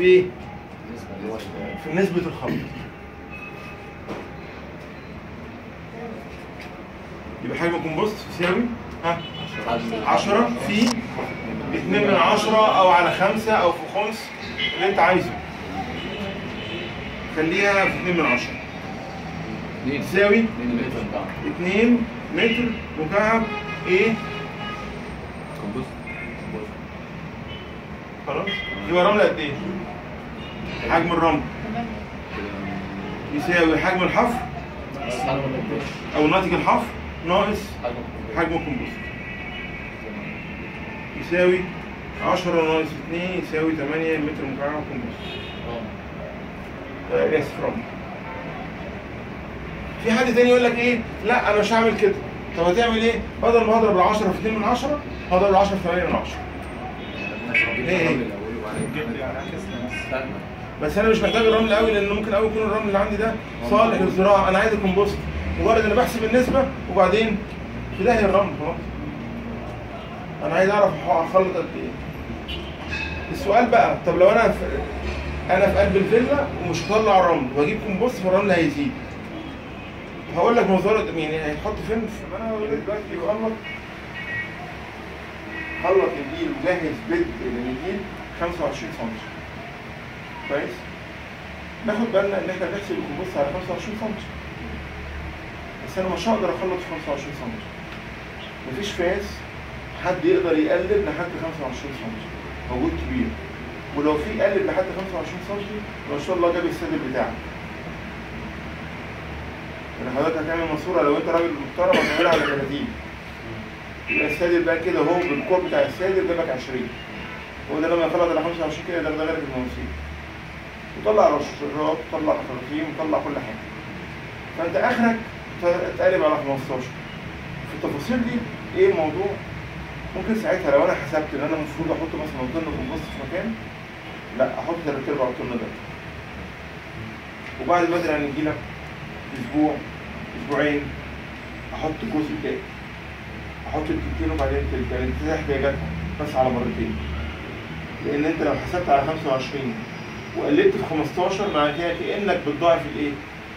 في ايه؟ في نسبة الخلط يبقى حجم الكومبوست يساوي ها 10 في 2 من 10 او على 5 او في خمس اللي انت عايزه خليها في 2 من 10 تساوي 2 متر مكعب ايه خلاص يبقى رمل قد ايه حجم الرمل يساوي حجم الحفر او ناتج الحفر ناقص حجم الكومبوست يساوي 10 ناقص 2 يساوي 8 متر مكعب كومبوست آه، اسف رمل في حد تاني يقول لك ايه لا انا مش هعمل كده طب هتعمل ايه بدل ما هضرب ال 10 في 2 من 10 هضرب ال 10 في 8 من 10 بس انا مش محتاج الرمل قوي لان ممكن قوي يكون الرمل اللي عندي ده صالح للزراعه انا عايز الكومبوست مجرد انا بحسب النسبه وبعدين في داهيه الرمل خلاص انا عايز اعرف هخلط قد ايه السؤال بقى طب لو انا في انا في قلب الفيلا ومش هطلع رمل واجيب كومبوست فالرمل هيزيد هقول لك موضوع يعني هيتحط فين في انا هقول لك دلوقتي يخلط خلط الجيل وجهز بيت للجيل 25 سم كويس ناخد بالنا ان احنا بنحسب الكومبوست على 25 سم بس انا مش هقدر اخلط في 25 سم مفيش فاس حد يقدر يقلب لحد 25 سم موجود كبير ولو في قلب لحد 25 سم ما شاء الله جاب السادل بتاعك يعني حضرتك هتعمل ماسوره لو انت راجل محترم هتعملها على 30 يبقى السادل بقى كده هو بالكوع بتاع السادل جابك 20 هو ده لما يخلط على 25 كده ده ده غير المواسير وطلع رشاشات وطلع خراطيم وطلع كل حاجه فانت اخرك تقلب على 15 في التفاصيل دي ايه الموضوع ممكن ساعتها لو انا حسبت ان انا المفروض احط مثلا طن كومبوست في مكان لا احط ثلاث ارباع الطن ده وبعد بدري هنجي لك اسبوع اسبوعين احط جزء تاني احط التلتين وبعدين التلتين دي احتياجاتها بس على مرتين لان انت لو حسبت على 25 وقلبت في 15 معنى كده كانك بتضاعف الايه؟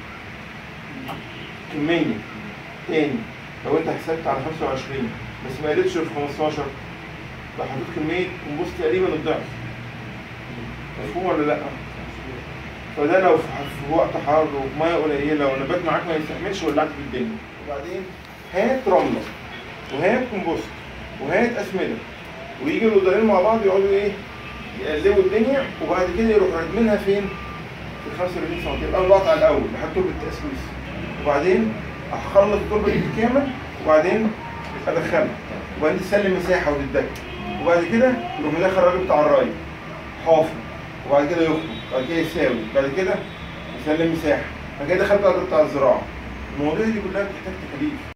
كميه تاني لو انت حسبت على 25 بس ما قلتش في 15 بقى حطيت كميه كومبوست تقريبا الضعف مفهوم ولا لا؟ فده لو في في وقت حر وميه قليله والنبات معاك ما يستحملش ولعت في الدنيا وبعدين هات رمله وهات كومبوست وهات اسمده ويجي الودانين مع بعض يقعدوا ايه يقلبوا الدنيا وبعد كده يروحوا راكبينها فين؟ في 35 سم يبقى القطع الاول لحد تربه التاسويس وبعدين اخلط التربه دي بالكامل وبعدين ادخلها وبعدين تسلم مساحه وتتدك وبعد كده يروح مدخل الراجل بتاع الراي حافظ وبعد كده يخطب بعد كده يساوي بعد كده يسلم مساحه بعد كده دخلت بقى بتاع الزراعه المواضيع دي كلها بتحتاج تكاليف